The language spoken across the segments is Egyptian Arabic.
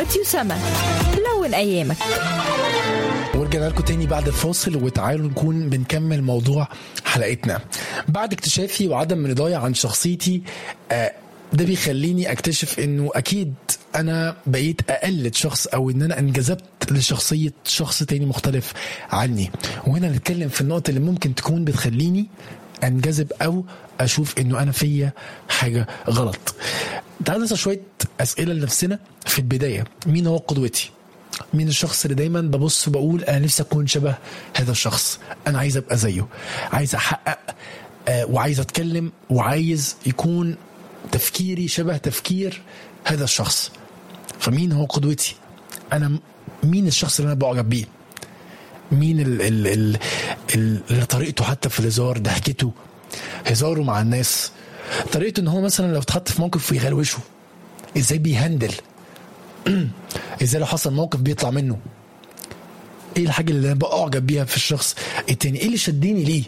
راديو سما لون أيامك ورجعنا لكم تاني بعد الفاصل وتعالوا نكون بنكمل موضوع حلقتنا بعد اكتشافي وعدم رضاي عن شخصيتي آه، ده بيخليني اكتشف انه اكيد انا بقيت اقلد شخص او ان انا انجذبت لشخصيه شخص تاني مختلف عني وهنا نتكلم في النقطه اللي ممكن تكون بتخليني انجذب او اشوف انه انا فيا حاجه غلط تعال نسال شويه اسئله لنفسنا في البدايه مين هو قدوتي مين الشخص اللي دايما ببص وبقول انا نفسي اكون شبه هذا الشخص انا عايز ابقى زيه عايز احقق آه، وعايز اتكلم وعايز يكون تفكيري شبه تفكير هذا الشخص فمين هو قدوتي انا م- مين الشخص اللي انا بعجب بيه مين ال ال ال ال اللي طريقته حتى في الهزار ضحكته هزاره مع الناس طريقته ان هو مثلا لو اتحط في موقف ويغلوشه ازاي بيهندل ازاي لو حصل موقف بيطلع منه ايه الحاجه اللي انا بعجب بيها في الشخص التاني ايه اللي شدني ليه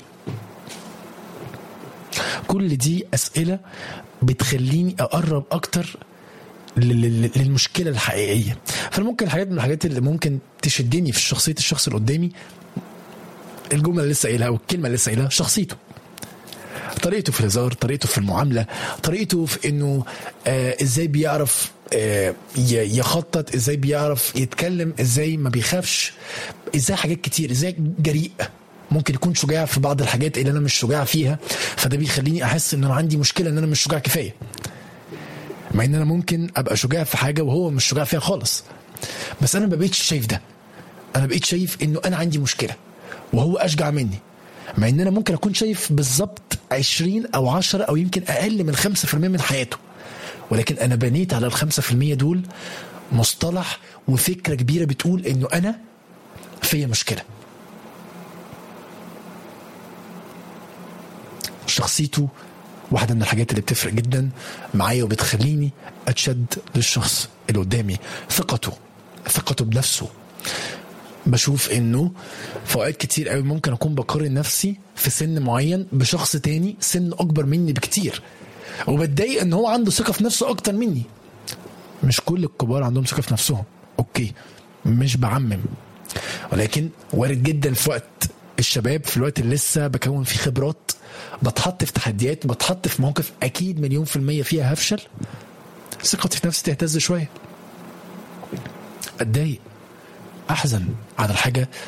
كل دي اسئله بتخليني اقرب اكتر لل- لل- للمشكله الحقيقيه فممكن الحاجات من الحاجات اللي ممكن تشدني في شخصيه الشخص اللي قدامي الجمله اللي لسه قايلها والكلمه اللي لسه قايلها شخصيته طريقته في الهزار طريقته في المعامله طريقته في انه آه ازاي بيعرف آه ي- يخطط ازاي بيعرف يتكلم ازاي ما بيخافش ازاي حاجات كتير ازاي جريء ممكن يكون شجاع في بعض الحاجات اللي انا مش شجاع فيها فده بيخليني احس ان انا عندي مشكله ان انا مش شجاع كفايه مع ان انا ممكن ابقى شجاع في حاجه وهو مش شجاع فيها خالص بس انا ما بقيتش شايف ده انا بقيت شايف انه انا عندي مشكله وهو اشجع مني مع ان انا ممكن اكون شايف بالظبط 20 او 10 او يمكن اقل من 5% من حياته ولكن انا بنيت على ال 5% دول مصطلح وفكره كبيره بتقول انه انا فيا مشكله شخصيته واحدة من الحاجات اللي بتفرق جدا معايا وبتخليني أتشد للشخص اللي قدامي ثقته ثقته بنفسه بشوف انه في اوقات كتير قوي ممكن اكون بقارن نفسي في سن معين بشخص تاني سن اكبر مني بكتير وبتضايق ان هو عنده ثقه في نفسه اكتر مني مش كل الكبار عندهم ثقه في نفسهم اوكي مش بعمم ولكن وارد جدا في وقت الشباب في الوقت اللي لسه بكون فيه خبرات بتحط في تحديات بتحط في موقف اكيد مليون في المية فيها هفشل ثقتي في نفسي تهتز شوية اتضايق احزن على الحاجة